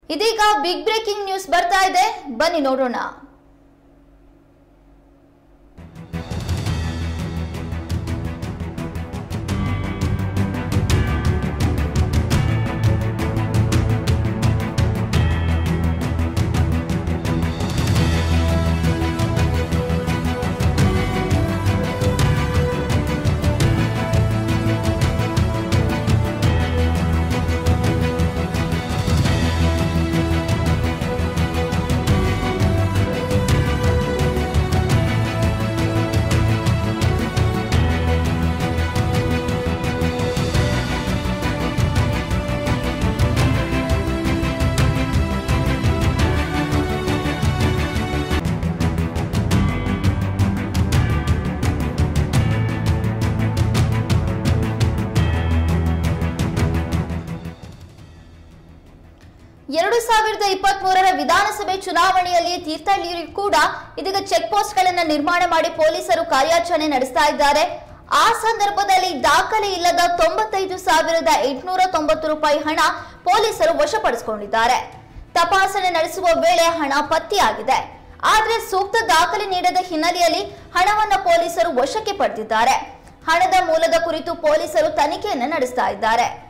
ಇದೀಗ big breaking news ಬರ್ತಾ ಇದೆ ಬನ್ನಿ ನೋಡೋಣ ಎರಡು ಸಾವಿರದ ಇಪ್ಪತ್ತ್ ಮೂರರ ವಿಧಾನಸಭೆ ಚುನಾವಣೆಯಲ್ಲಿ ತೀರ್ಥಹಳ್ಳಿಯಲ್ಲಿ ಕೂಡ ಇದೀಗ ಚೆಕ್ ಪೋಸ್ಟ್ ಗಳನ್ನ ನಿರ್ಮಾಣ ಮಾಡಿ ಪೊಲೀಸರು ಕಾರ್ಯಾಚರಣೆ ನಡೆಸ್ತಾ ಇದ್ದಾರೆ ಆ ಸಂದರ್ಭದಲ್ಲಿ ದಾಖಲೆ ಇಲ್ಲದ ತೊಂಬತ್ತೈದು ಸಾವಿರದ ಎಂಟುನೂರ ತೊಂಬತ್ತು ರೂಪಾಯಿ ಹಣ ಪೊಲೀಸರು ವಶಪಡಿಸಿಕೊಂಡಿದ್ದಾರೆ ತಪಾಸಣೆ ನಡೆಸುವ ವೇಳೆ ಹಣ ಪತ್ತೆಯಾಗಿದೆ ಆದ್ರೆ ಸೂಕ್ತ ದಾಖಲೆ ನೀಡದ ಹಿನ್ನೆಲೆಯಲ್ಲಿ ಹಣವನ್ನ ಪೊಲೀಸರು ವಶಕ್ಕೆ ಪಡೆದಿದ್ದಾರೆ ಹಣದ ಮೂಲದ ಕುರಿತು ಪೊಲೀಸರು ತನಿಖೆಯನ್ನ ನಡೆಸ್ತಾ ಇದ್ದಾರೆ